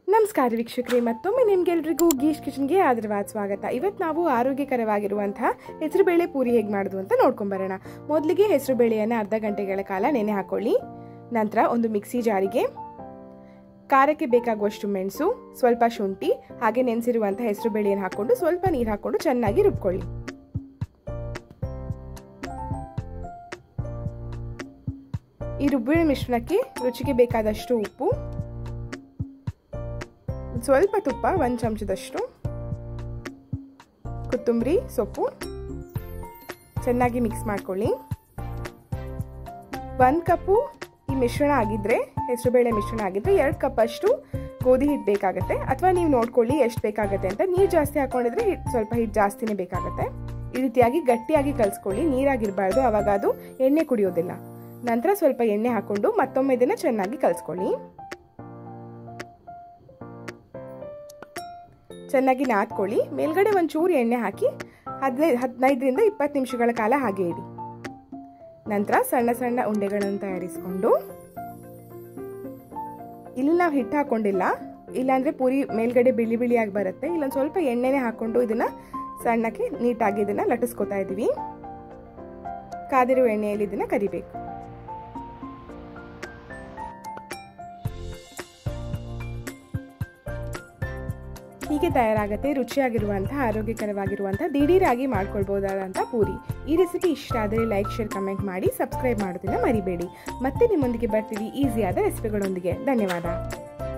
ನಮಸ್ಕಾರ ವೀಕ್ಷಕರೇ ಮತ್ತೊಮ್ಮೆ ನಿಮ್ಗೆಲ್ರಿಗೂ ಗೀಶ್ ಕಿಚನ್ಗೆ ಆದರವಾದ ಸ್ವಾಗತ ಇವತ್ತು ನಾವು ಆರೋಗ್ಯಕರವಾಗಿರುವಂತಹ ಹೆಸರುಬೇಳೆ ಪೂರಿ ಹೇಗೆ ಮಾಡೋದು ಅಂತ ನೋಡ್ಕೊಂಬರೋಣ ಮೊದಲಿಗೆ ಹೆಸರುಬೇಳೆಯನ್ನು ಅರ್ಧ ಗಂಟೆಗಳ ಕಾಲ ನೆನೆ ಹಾಕೊಳ್ಳಿ ನಂತರ ಒಂದು ಮಿಕ್ಸಿ ಜಾರಿಗೆ ಖಾರಕ್ಕೆ ಬೇಕಾಗುವಷ್ಟು ಮೆಣಸು ಸ್ವಲ್ಪ ಶುಂಠಿ ಹಾಗೆ ನೆನೆಸಿರುವಂಥ ಹೆಸರುಬೇಳೆಯನ್ನು ಹಾಕ್ಕೊಂಡು ಸ್ವಲ್ಪ ನೀರು ಹಾಕ್ಕೊಂಡು ಚೆನ್ನಾಗಿ ರುಬ್ಕೊಳ್ಳಿ ಈ ರುಬ್ಬಿದ ಮಿಶ್ರಣಕ್ಕೆ ರುಚಿಗೆ ಬೇಕಾದಷ್ಟು ಉಪ್ಪು ಸ್ವಲ್ಪ ತುಪ್ಪ ಒಂದು ಚಮಚದಷ್ಟು ಕೊತ್ತಂಬರಿ ಸೊಪ್ಪು ಚೆನ್ನಾಗಿ ಮಿಕ್ಸ್ ಮಾಡ್ಕೊಳ್ಳಿ ಒಂದು ಕಪ್ಪು ಈ ಮಿಶ್ರಣ ಆಗಿದ್ರೆ ಹೆಸರುಬೇಳೆ ಮಿಶ್ರಣ ಆಗಿದ್ರೆ ಎರಡು ಕಪ್ ಅಷ್ಟು ಗೋಧಿ ಹಿಟ್ಟು ಬೇಕಾಗುತ್ತೆ ಅಥವಾ ನೀವು ನೋಡ್ಕೊಳ್ಳಿ ಎಷ್ಟು ಬೇಕಾಗುತ್ತೆ ಅಂತ ನೀರು ಜಾಸ್ತಿ ಹಾಕೊಂಡಿದ್ರೆ ಹಿಟ್ಟು ಸ್ವಲ್ಪ ಹಿಟ್ಟು ಜಾಸ್ತಿನೇ ಬೇಕಾಗುತ್ತೆ ಈ ರೀತಿಯಾಗಿ ಗಟ್ಟಿಯಾಗಿ ಕಲಿಸ್ಕೊಳ್ಳಿ ನೀರಾಗಿರಬಾರ್ದು ಅವಾಗ ಅದು ಎಣ್ಣೆ ಕುಡಿಯೋದಿಲ್ಲ ನಂತರ ಸ್ವಲ್ಪ ಎಣ್ಣೆ ಹಾಕೊಂಡು ಮತ್ತೊಮ್ಮೆ ಇದನ್ನು ಚೆನ್ನಾಗಿ ಕಲಿಸ್ಕೊಳ್ಳಿ ಚೆನ್ನಾಗಿ ನಾದ್ಕೊಳ್ಳಿ ಮೇಲ್ಗಡೆ ಒಂಚೂರು ಎಣ್ಣೆ ಹಾಕಿ ಹದಿನೈದು ಹದಿನೈದರಿಂದ ಇಪ್ಪತ್ತು ನಿಮಿಷಗಳ ಕಾಲ ಹಾಗೆ ಇಡಿ ನಂತರ ಸಣ್ಣ ಸಣ್ಣ ಉಂಡೆಗಳನ್ನು ತಯಾರಿಸಿಕೊಂಡು ಇಲ್ಲಿ ನಾವು ಹಿಟ್ಟು ಹಾಕೊಂಡಿಲ್ಲ ಇಲ್ಲಾಂದರೆ ಪೂರಿ ಮೇಲ್ಗಡೆ ಬಿಳಿ ಬಿಳಿಯಾಗಿ ಬರುತ್ತೆ ಇಲ್ಲೊಂದು ಸ್ವಲ್ಪ ಎಣ್ಣೆನೇ ಹಾಕೊಂಡು ಇದನ್ನು ಸಣ್ಣಕ್ಕೆ ನೀಟಾಗಿ ಇದನ್ನು ಲಟ್ಟಿಸ್ಕೊತಾ ಇದ್ದೀವಿ ಕಾದಿರುವ ಎಣ್ಣೆಯಲ್ಲಿ ಇದನ್ನು ಕರಿಬೇಕು ಹೀಗೆ ತಯಾರಾಗುತ್ತೆ ರುಚಿಯಾಗಿರುವಂತಹ ಆರೋಗ್ಯಕರವಾಗಿರುವಂತಹ ದಿಢೀರಾಗಿ ಮಾಡ್ಕೊಳ್ಬಹುದಾದಂಥ ಪೂರಿ ಈ ರೆಸಿಪಿ ಇಷ್ಟ ಆದರೆ ಲೈಕ್ ಶೇರ್ ಕಮೆಂಟ್ ಮಾಡಿ ಸಬ್ಸ್ಕ್ರೈಬ್ ಮಾಡೋದನ್ನ ಮರಿಬೇಡಿ ಮತ್ತೆ ನಿಮ್ಮೊಂದಿಗೆ ಬರ್ತೀವಿ ಈಸಿಯಾದ ರೆಸಿಪಿಗಳೊಂದಿಗೆ ಧನ್ಯವಾದ